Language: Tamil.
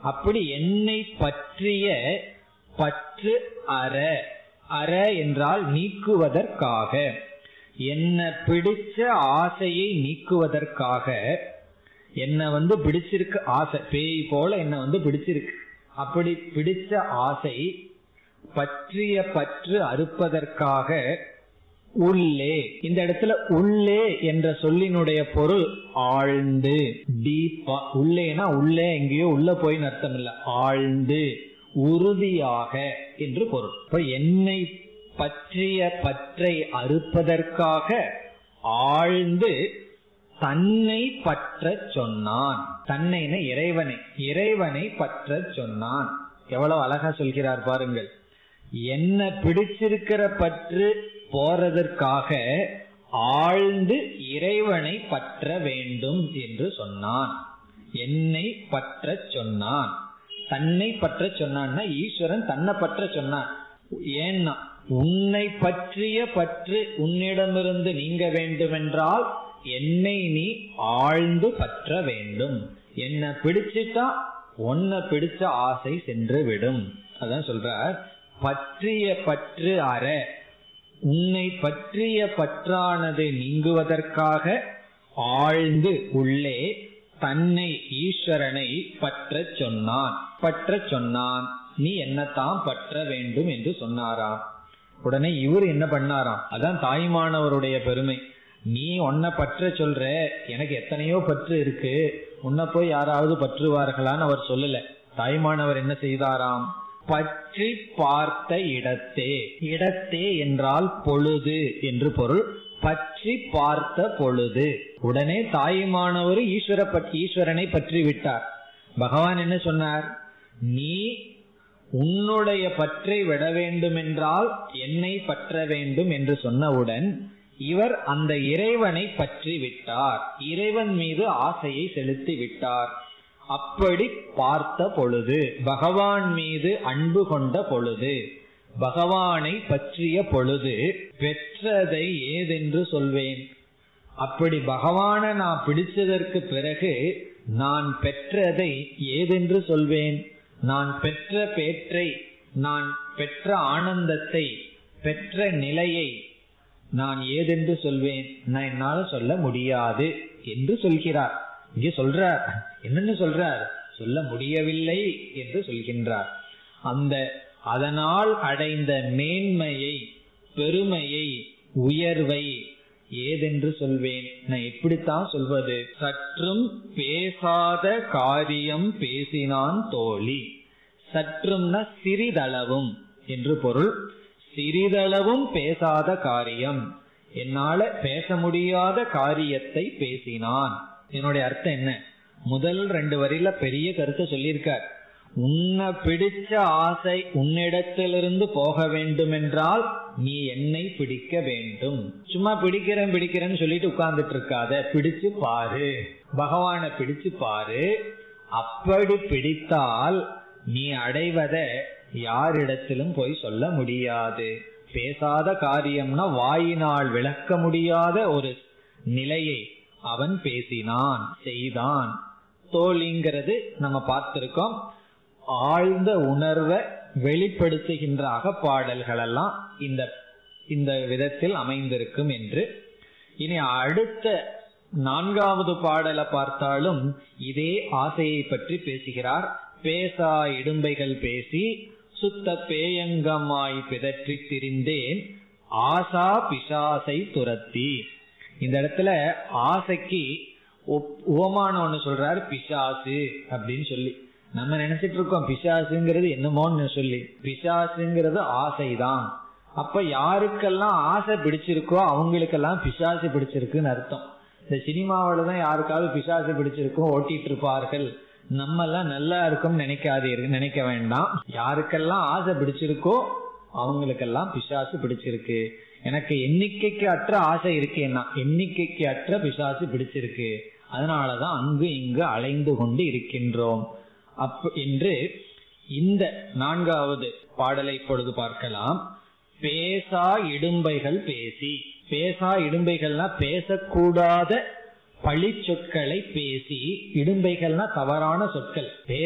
அப்படி என்னை பற்றிய பற்று அற அற என்றால் நீக்குவதற்காக என்ன பிடிச்ச ஆசையை நீக்குவதற்காக என்ன வந்து பிடிச்சிருக்கு ஆசை பேய் போல என்ன வந்து பிடிச்சிருக்கு அப்படி பிடிச்ச ஆசை பற்றிய பற்று அறுப்பதற்காக உள்ளே இந்த இடத்துல உள்ளே என்ற சொல்லினுடைய பொருள் ஆழ்ந்து டீப்பா உள்ளேனா உள்ளே எங்கேயோ உள்ள போய் அர்த்தம் இல்ல ஆழ்ந்து உறுதியாக என்று பொருள் இப்ப என்னை பற்றிய பற்றை அறுப்பதற்காக ஆழ்ந்து தன்னை பற்ற சொன்னான் தன்னைன இறைவனை இறைவனை பற்ற சொன்னான் எவ்வளவு அழகா சொல்கிறார் பாருங்கள் என்ன பிடிச்சிருக்கிற பற்று போறதற்காக ஆழ்ந்து இறைவனை பற்ற வேண்டும் என்று சொன்னான் என்னை பற்ற சொன்னான் தன்னை பற்ற சொன்னான்னா ஈஸ்வரன் தன்னை பற்ற சொன்னான் ஏன்னா உன்னை பற்றிய பற்று உன்னிடமிருந்து நீங்க வேண்டுமென்றால் என்னை நீ ஆழ்ந்து பற்ற வேண்டும் என்ன பிடிச்சிட்டா உன்னை பிடிச்ச ஆசை சென்று விடும் அதான் சொல்றார் பற்றிய பற்று அற உன்னை பற்றிய பற்றானது நீங்குவதற்காக ஆழ்ந்து உள்ளே தன்னை ஈஸ்வரனை பற்ற சொன்னான் பற்ற சொன்னான் நீ என்னத்தான் பற்ற வேண்டும் என்று சொன்னாராம் உடனே இவர் என்ன பண்ணாராம் அதான் தாய்மானவருடைய பெருமை நீ உன்னை பற்ற சொல்ற எனக்கு எத்தனையோ பற்று இருக்கு உன்னை போய் யாராவது பற்றுவார்களான்னு அவர் சொல்லல தாய்மானவர் என்ன செய்தாராம் பற்றி பார்த்த இடத்தே இடத்தே என்றால் பொழுது என்று பொருள் பற்றி பார்த்த பொழுது உடனே தாயுமானவர் ஈஸ்வர ஈஸ்வரனை பற்றி விட்டார் பகவான் என்ன சொன்னார் நீ உன்னுடைய பற்றை விட வேண்டும் என்றால் என்னை பற்ற வேண்டும் என்று சொன்னவுடன் இவர் அந்த இறைவனை பற்றி விட்டார் இறைவன் மீது ஆசையை செலுத்தி விட்டார் அப்படி பார்த்த பொழுது பகவான் மீது அன்பு கொண்ட பொழுது பகவானை பற்றிய பொழுது பெற்றதை ஏதென்று சொல்வேன் அப்படி பகவானை நான் பிடிச்சதற்கு பிறகு நான் பெற்றதை ஏதென்று சொல்வேன் நான் பெற்ற பேற்றை நான் பெற்ற ஆனந்தத்தை பெற்ற நிலையை நான் ஏதென்று சொல்வேன் நான் என்னால சொல்ல முடியாது என்று சொல்கிறார் இங்கே சொல்றார் என்னன்னு சொல்றார் சொல்ல முடியவில்லை என்று சொல்கின்றார் அந்த அதனால் அடைந்த மேன்மையை பெருமையை உயர்வை ஏதென்று சொல்வேன் நான் எப்படித்தான் சொல்வது சற்றும் பேசாத காரியம் பேசினான் தோழி சற்றும்னா சிறிதளவும் என்று பொருள் சிறிதளவும் பேசாத காரியம் என்னால பேச முடியாத காரியத்தை பேசினான் என்னுடைய அர்த்தம் என்ன முதல் ரெண்டு வரியில பெரிய கருத்தை சொல்லியிருக்கார் உன்னை பிடிச்ச ஆசை உன்னிடத்திலிருந்து போக வேண்டும் என்றால் நீ என்னை பிடிக்க வேண்டும் சும்மா பிடிக்கிறேன் பிடிக்கிறேன்னு சொல்லிட்டு உட்கார்ந்துட்டு இருக்காத பிடிச்சு பாரு பகவானை பிடிச்சு பாரு அப்படி பிடித்தால் நீ அடைவத யாரிடத்திலும் போய் சொல்ல முடியாது பேசாத காரியம்னா வாயினால் விளக்க முடியாத ஒரு நிலையை அவன் பேசினான் செய்தான் தோழிங்கிறது நம்ம பார்த்திருக்கோம் ஆழ்ந்த உணர்வை வெளிப்படுத்துகின்ற அகப்பாடல்கள் எல்லாம் இந்த இந்த விதத்தில் அமைந்திருக்கும் என்று இனி அடுத்த நான்காவது பாடலை பார்த்தாலும் இதே ஆசையை பற்றி பேசுகிறார் பேசா இடும்பைகள் பேசி சுத்த பேயங்கமாய் பிதற்றி திரிந்தேன் ஆசா பிசாசை துரத்தி இந்த இடத்துல ஆசைக்கு உபமானம் ஒண்ணு சொல்றாரு பிசாசு அப்படின்னு சொல்லி நம்ம நினைச்சிட்டு இருக்கோம் பிசாசுங்கிறது என்னமோன்னு சொல்லி பிசாசுங்கிறது ஆசைதான் அப்ப யாருக்கெல்லாம் ஆசை பிடிச்சிருக்கோ அவங்களுக்கெல்லாம் பிசாசு பிடிச்சிருக்குன்னு அர்த்தம் இந்த சினிமாவில தான் யாருக்காவது பிசாசு பிடிச்சிருக்கோ ஓட்டிட்டு இருப்பார்கள் நம்ம எல்லாம் நல்லா இருக்கும் நினைக்காதீர்கள் நினைக்க வேண்டாம் யாருக்கெல்லாம் ஆசை பிடிச்சிருக்கோ அவங்களுக்கெல்லாம் பிசாசு பிடிச்சிருக்கு எனக்கு எண்ணிக்கைக்கு அற்ற ஆசை இருக்கேன்னா எண்ணிக்கைக்கு அற்ற பிசாசு பிடிச்சிருக்கு அதனாலதான் அங்கு இங்கு அலைந்து கொண்டு இருக்கின்றோம் அப் என்று இந்த நான்காவது பாடலை இப்பொழுது பார்க்கலாம் பேசா இடும்பைகள் பேசி பேசா இடும்பைகள்னா பேசக்கூடாத பழி சொற்களை பேசி இடும்பைகள்னா தவறான சொற்கள்